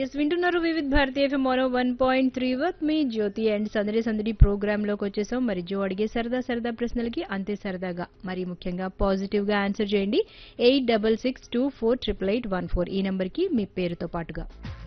yes వింటున్నారు Vividh Bharati FM mono one point three with మీ Jyothi and సందడి సందడి ప్రోగ్రామ్ లోకి వచ్చేసాం మరి జో అడిగే సరదా సరదా ప్రశ్నలకి అంతే సరదాగా మరి ముఖ్యంగా పాజిటివ్ గా ఆన్సర్ చేయండి eight double six two four triple eight one four ఈ నంబర్ కి మీ పేరుతో పాటుగా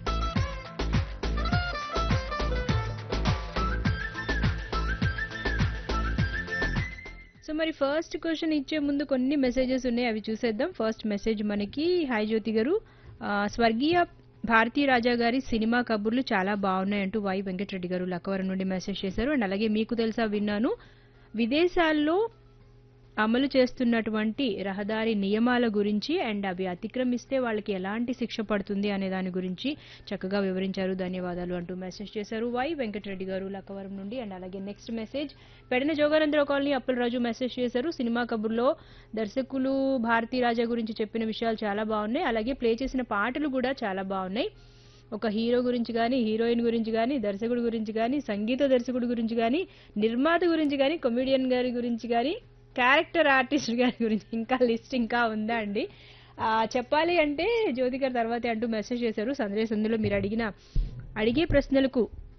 సో మరి ఫస్ట్ క్వశ్చన్ ఇచ్చే ముందు కొన్ని మెసేజెస్ ఉన్నాయి అవి చూసేద్దాం ఫస్ట్ మెసేజ్ మనకి హాయ్ జ్యోతి గారు ఆ, స్వర్గీయ భారతీ రాజా గారి సినిమా కబుర్లు చాలా బాగున్నాయి అంటూ వై వెంకటరెడ్డి గారు లక్కవరం నుండి మెసేజ్ చేశారు అండ్ అలాగే మీకు తెలుసా విన్నాను విదేశాల్లో అమలు చేస్తున్నటువంటి రహదారి నియమాల గురించి అండ్ అవి అతిక్రమిస్తే వాళ్ళకి ఎలాంటి శిక్ష పడుతుంది అనే దాని గురించి చక్కగా వివరించారు ధన్యవాదాలు అంటూ మెసేజ్ చేశారు వై వెంకటరెడ్డి గారు లక్కవరం నుండి అండ్ అలాగే నెక్స్ట్ మెసేజ్ పెడిన జోగానందరావు కాలనీ అప్పలరాజు మెసేజ్ చేశారు సినిమా కబుర్లో దర్శకులు భారతీ రాజా గురించి చెప్పిన విషయాలు చాలా బాగున్నాయి అలాగే ప్లే చేసిన పాటలు కూడా చాలా బాగున్నాయి ఒక హీరో గురించి కానీ హీరోయిన్ గురించి కానీ దర్శకుడి గురించి కానీ సంగీత దర్శకుడి గురించి కానీ నిర్మాత గురించి కానీ కమెడియన్ గారి గురించి కానీ క్యారెక్టర్ ఆర్టిస్ట్ గారి గురించి ఇంకా లిస్ట్ ఇంకా ఉందా అండి ఆ, చెప్పాలి అంటే జ్యోతి గారు తర్వాతే అంటూ మెసేజ్ చేశారు సందేశ్ సందులో మీరు అడిగిన అడిగే ప్రశ్నలకు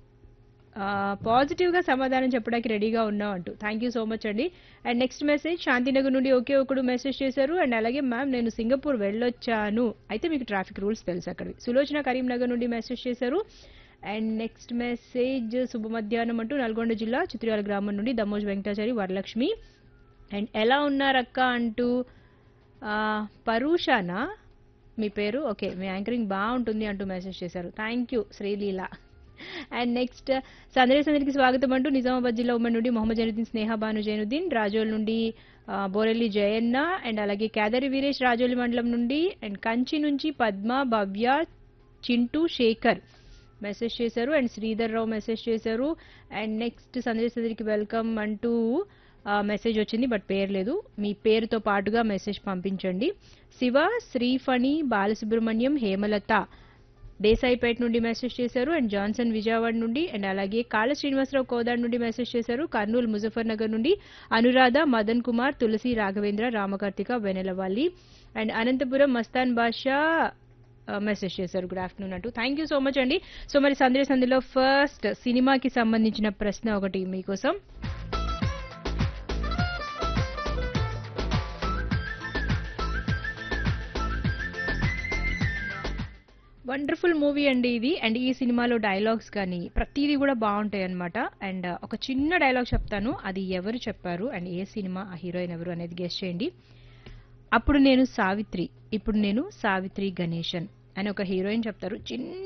పాజిటివ్ గా సమాధానం చెప్పడానికి రెడీగా ఉన్నాం అంటూ థ్యాంక్ యూ సో మచ్ అండి అండ్ నెక్స్ట్ మెసేజ్ శాంతినగర్ నుండి ఒకే ఒకడు మెసేజ్ చేశారు అండ్ అలాగే మ్యామ్ నేను సింగపూర్ వెళ్ళొచ్చాను అయితే మీకు ట్రాఫిక్ రూల్స్ తెలుసు అక్కడ సులోచన కరీంనగర్ నుండి మెసేజ్ చేశారు అండ్ నెక్స్ట్ మెసేజ్ శుభ మధ్యాహ్నం అంటూ నల్గొండ జిల్లా చిత్రాల గ్రామం నుండి దమోజ్ వెంకటాచారి వరలక్ష్మి అండ్ ఎలా ఉన్నారక్క అంటూ ఆ, పరూషానా మీ పేరు ఓకే మీ యాంకరింగ్ బాగుంటుంది అంటూ మెసేజ్ చేశారు thank you Sreeleela and next సందడి సందడికి స్వాగతం అంటూ నిజామాబాద్ జిల్లా ఉమ్మడి నుండి మొహమ్మద్ జైనుద్దీన్ స్నేహ బాను జైనుద్దీన్ రాజోల్ నుండి ఆ, బోరెల్లి జయన్న అండ్ అలాగే కేదరి వీరేష్ రాజోలి మండలం నుండి అండ్ కంచి నుంచి పద్మ భవ్య చింటూ శేఖర్ మెసేజ్ చేశారు అండ్ శ్రీధర్ రావు మెసేజ్ చేశారు అండ్ నెక్స్ట్ సందడి సందడికి వెల్కమ్ అంటూ మెసేజ్ వచ్చింది బట్ పేరు లేదు మీ పేరుతో పాటుగా మెసేజ్ పంపించండి శివ శ్రీఫణి బాలసుబ్రహ్మణ్యం హేమలత దేశాయిపేట నుండి మెసేజ్ చేశారు అండ్ జాన్సన్ విజయవాడ నుండి అండ్ అలాగే కాళ శ్రీనివాసరావు కోదాడ్ నుండి మెసేజ్ చేశారు కర్నూలు ముజఫర్ నగర్ నుండి అనురాధ మదన్ కుమార్ తులసి రాఘవేంద్ర రామకార్తిక వెనెలవల్లి అండ్ అనంతపురం మస్తాన్ బాషా మెసేజ్ చేశారు గుడ్ ఆఫ్టర్నూన్ అంటూ థ్యాంక్ యూ సో మచ్ అండి సో మరి సందేశ సంధిలో ఫస్ట్ సినిమాకి సంబంధించిన ప్రశ్న ఒకటి మీకోసం వండర్ఫుల్ మూవీ అండి ఇది అండ్ ఈ సినిమాలో డైలాగ్స్ కానీ ప్రతిదీ కూడా బాగుంటాయి అనమాట అండ్ ఒక చిన్న డైలాగ్ చెప్తాను అది ఎవరు చెప్పారు అండ్ ఏ సినిమా ఆ హీరోయిన్ ఎవరు అనేది గెస్ట్ చేయండి అప్పుడు నేను సావిత్రి ఇప్పుడు నేను సావిత్రి గణేశన్ అని ఒక హీరోయిన్ చెప్తారు చిన్న